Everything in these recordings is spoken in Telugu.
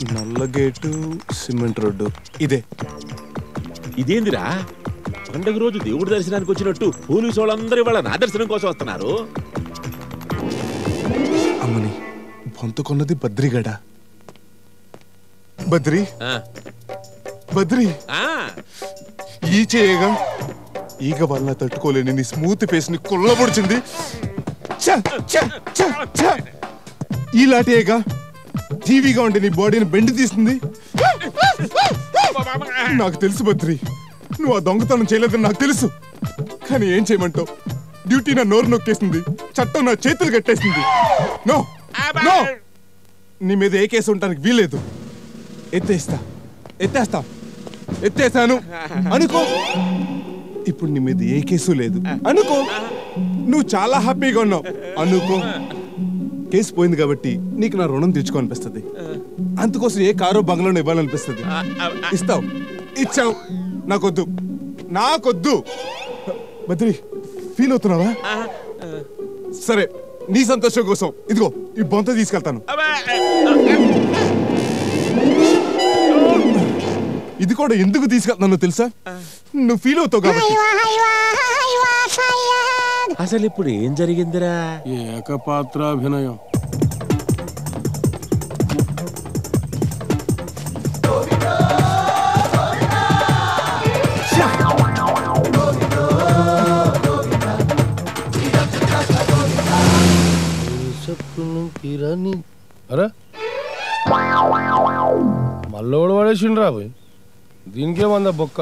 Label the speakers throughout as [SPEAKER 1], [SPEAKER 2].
[SPEAKER 1] నల్ల గేటు సిమెంట్ రోడ్డు ఇదే
[SPEAKER 2] ఇదేందిరా పండగ రోజు దేవుడి దర్శనానికి వచ్చినట్టు పోలీసు వాళ్ళందరూ ఇవాళ నా దర్శనం కోసం వస్తున్నారు
[SPEAKER 1] అమ్మని బొంత కొన్నది బద్రిగడ బద్రి
[SPEAKER 2] ఆ,
[SPEAKER 1] బద్రి
[SPEAKER 2] ఆ,
[SPEAKER 1] ఈ చేయగా ఈగ వల్ల తట్టుకోలేని నీ స్మూత్ ఫేస్ ని కొల్లబొడిచింది ఛ, ఛ, ఛ, ఛ. ఈ లాంటియేగా టీవీగా ఉండే నీ బాడీని బెండి తీస్తుంది నాకు తెలుసు బద్రి నువ్వు ఆ దొంగతనం చేయలేదని నాకు తెలుసు కానీ ఏం చేయమంటావు డ్యూటీ నా నోరు నొక్కేసింది చట్టం నా చేతులు కట్టేసింది నో నో నీ మీద ఏ కేసు ఉండడానికి వీలేదు ఎత్తేస్తా ఎత్తేస్తా ఎత్తేసాను అనుకో ఇప్పుడు నీ మీద ఏ కేసు లేదు అనుకో నువ్వు చాలా హ్యాపీగా ఉన్నావు అనుకో కేసు పోయింది కాబట్టి నీకు నా రుణం తీర్చుకోనిపిస్తుంది అందుకోసం ఏ కారో బంగ్లాను ఇవ్వాలనిపిస్తుంది ఇస్తావు ఇచ్చావు నాకొద్దు నాకొద్దు బద్రి ఫీల్ అవుతున్నావా సరే నీ సంతోషం కోసం ఇదిగో ఈ బొంత తీసుకెళ్తాను
[SPEAKER 2] అబ్బా,
[SPEAKER 1] ఇది కూడా ఎందుకు తీసుకెళ్తున్నానో తెలుసా నువ్వు ఫీల్ అవుతావు కాబట్టి
[SPEAKER 2] అసలు ఇప్పుడు ఏం జరిగిందిరా
[SPEAKER 3] ఏకపాత్రాభినయం అరే మళ్ళోడు పడేసిండ్రా పోయి దీనికేమందా బొక్క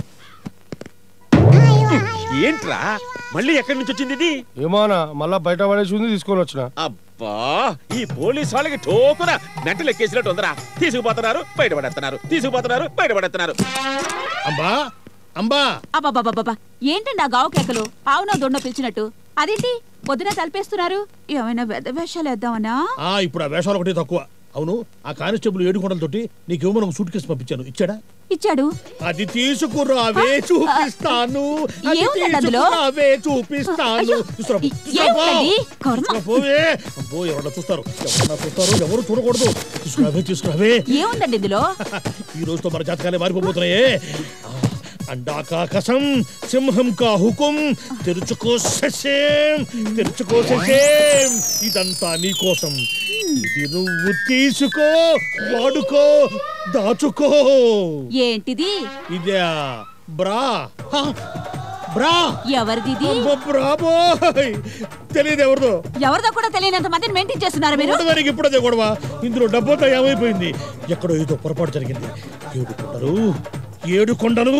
[SPEAKER 2] ఏంట్రా మళ్ళీ ఎక్కడి నుంచి వచ్చింది ఇది
[SPEAKER 3] ఏమానా మళ్ళా బయట పడేసి ఉంది తీసుకొని వచ్చిన
[SPEAKER 2] అబ్బా ఈ పోలీస్ వాళ్ళకి టోకున మెంటలు ఎక్కేసినట్టు ఉందరా తీసుకుపోతున్నారు బయటపడేస్తున్నారు తీసుకుపోతున్నారు బయటపడేస్తున్నారు
[SPEAKER 4] అంబా అంబా
[SPEAKER 5] అబ్బాబాబాబా ఏంటండి ఆ గావు కేకలు ఆవునో దొండో పిలిచినట్టు అదేంటి పొద్దున తలిపేస్తున్నారు ఏమైనా వెద వేషాలు వేద్దామనా
[SPEAKER 4] ఆ ఇప్పుడు ఆ వేషాలు ఒకటి తక్కువ అవును ఆ కానిస్టేబుల్ ఏడు కొండలతోటి నీకేమో ఒక సూట్ కేసు పంపించాను ఇచ్చాడా
[SPEAKER 5] ఇచ్చాడు
[SPEAKER 4] అది తీసుకురావే చూపిస్తాను అది
[SPEAKER 5] ఏముందండి అందులో?
[SPEAKER 4] తీసుకురావే చూపిస్తాను
[SPEAKER 5] అయ్యో,
[SPEAKER 4] తీసుకురా,
[SPEAKER 5] ఈ-
[SPEAKER 4] తీసుకురా,
[SPEAKER 5] ఏముందండి?
[SPEAKER 4] పో.
[SPEAKER 5] కర్మ.
[SPEAKER 4] తీసుకురా, పోవే అబ్బో ఎవరన్నా చూస్తారు ఎవరన్నా చూస్తారు ఎవరు చూడకూడదు తీసుకురావే తీసుకురావే
[SPEAKER 5] ఏముందండి ఇందులో
[SPEAKER 4] ఈ రోజుతో మన జాతకాలే మారిపోతున్నాయే అండా కా కసం సింహం కా హుకుం తెరుచుకో ససేం తెరుచుకో ససేం ఇదంతా నీ కోసం ఇది నువ్వు తీసుకో వాడుకో దాచుకో
[SPEAKER 5] ఏంటిది
[SPEAKER 4] ఇదే బ్రా హ, బ్రా
[SPEAKER 5] ఎవరిది
[SPEAKER 4] అబ్బో, బ్రాబోయ్ తెలియదు ఎవరిదో
[SPEAKER 5] ఎవరిదో కూడా తెలియనంత మందిని మెయింటైన్ చేస్తున్నారు మీరు
[SPEAKER 4] ఉండదానికి ఇప్పుడు అదే గొడవ ఇందులో డబ్బంతా ఏమైపోయింది ఎక్కడో ఏదో పొరపాటు జరిగింది ఏడు కొండలు ఏడు కొండలు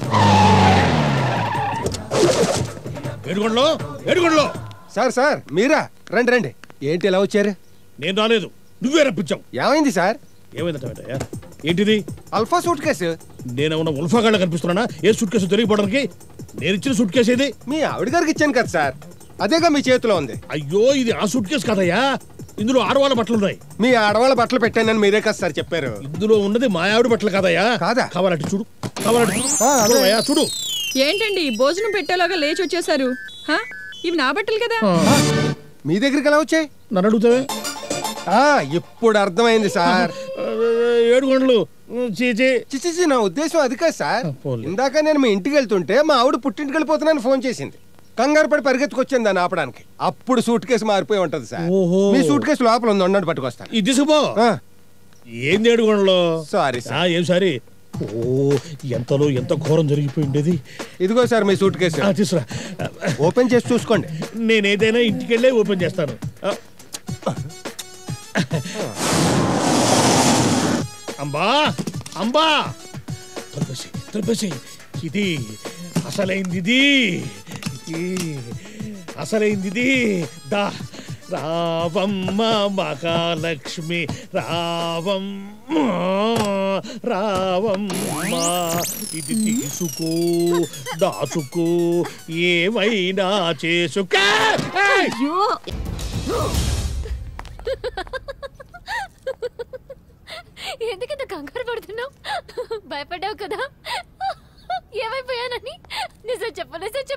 [SPEAKER 4] ఏడుకొండలో ఏడుకొండలో
[SPEAKER 6] సార్ సార్ మీరా రండి రండి ఏంటి ఎలా వచ్చారు
[SPEAKER 4] నేను రాలేదు నువ్వే రప్పించావు
[SPEAKER 6] ఏమైంది సార్
[SPEAKER 4] ఏమైందట ఏంటిది
[SPEAKER 6] అల్ఫా సూట్ కేసు
[SPEAKER 4] నేనేమన్నా ఉల్ఫాగాళ్ళ కనిపిస్తున్నానా ఏ సూట్ కేసు తిరిగిపోవడానికి నేను ఇచ్చిన సూట్ కేసు ఏది
[SPEAKER 6] మీ ఆవిడ గారికి ఇచ్చాను కదా సార్ అదేగా మీ చేతిలో ఉంది
[SPEAKER 4] అయ్యో ఇది ఆ సూట్ కేసు కదయ్యా ఇందులో ఆడవాళ్ళ బట్టలు ఉన్నాయి
[SPEAKER 6] మీ ఆడవాళ్ళ బట్టలు పెట్టానని మీరే కదా సార్ చెప్పారు
[SPEAKER 4] ఇందులో ఉన్నది మా ఆవిడ బట్టలు కాదయ్యా
[SPEAKER 6] కాదా?
[SPEAKER 4] కావాలంటే చూడు కావాలంటే చూడు.
[SPEAKER 6] ఆ, అదే.
[SPEAKER 4] చూడవయ్యా, చూడు
[SPEAKER 7] ఏంటండి భోజనం పెట్టేలాగా లేచి వచ్చేసారు హా? ఇవి నా బట్టలు కదా
[SPEAKER 6] మీ దగ్గరికి ఎలా వచ్చాయి
[SPEAKER 4] నన్ను అడుగుతావే
[SPEAKER 6] ఆ, ఇప్పుడు అర్థమైంది సార్
[SPEAKER 4] ఆ, ఏడు గంటలు చీచి
[SPEAKER 6] చిచిచి నా ఉద్దేశం అది కాదు సార్
[SPEAKER 4] పోన్లే.
[SPEAKER 6] ఇందాక నేను మీ ఇంటికి వెళ్తుంటే మా ఆవిడ పుట్టింటికి వెళ్ళిపోతున్నాను ఫోన్ చేసింది కంగారు పడి పరిగెత్తుకొచ్చింది దాన్ని ఆపడానికి అప్పుడు సూట్ కేసు మారిపోయి ఉంటది సార్
[SPEAKER 4] ఓహో.
[SPEAKER 6] మీ సూట్ కేసు లోపల ఉంది ఉండండి పట్టుకొస్తాను
[SPEAKER 4] ఇది తీసుకుపో
[SPEAKER 6] ఆ,
[SPEAKER 4] ఏంది ఏడు గంటలు
[SPEAKER 6] సారీ సార్
[SPEAKER 4] ఏం సారీ ఓ ఎంతలో ఎంత ఘోరం జరిగిపోయిండేది
[SPEAKER 6] ఇదిగో సార్ మీ సూట్ కేసు
[SPEAKER 4] ఆ, తీసురా
[SPEAKER 6] ఓపెన్ చేసి చూసుకోండి
[SPEAKER 4] నేను ఏదైనా ఇంటికి వెళ్ళే ఓపెన్ చేస్తాను ఆ. అంబా అంబా తలపేసి తలపేసి ఇది అసలైంది ఇది ఇది అసలైంది ఇది దా రావమ్మ మహాలక్ష్మి రావమ్మ రావమ్మ ఇది తీసుకో దాచుకో ఏమైనా చేసుకో ఏయ్!
[SPEAKER 5] అయ్యో
[SPEAKER 8] ఎందుకంత కంగారు పడుతున్నావు భయపడ్డావు కదా ఏమైపోయానని నిజం చెప్పు నిజం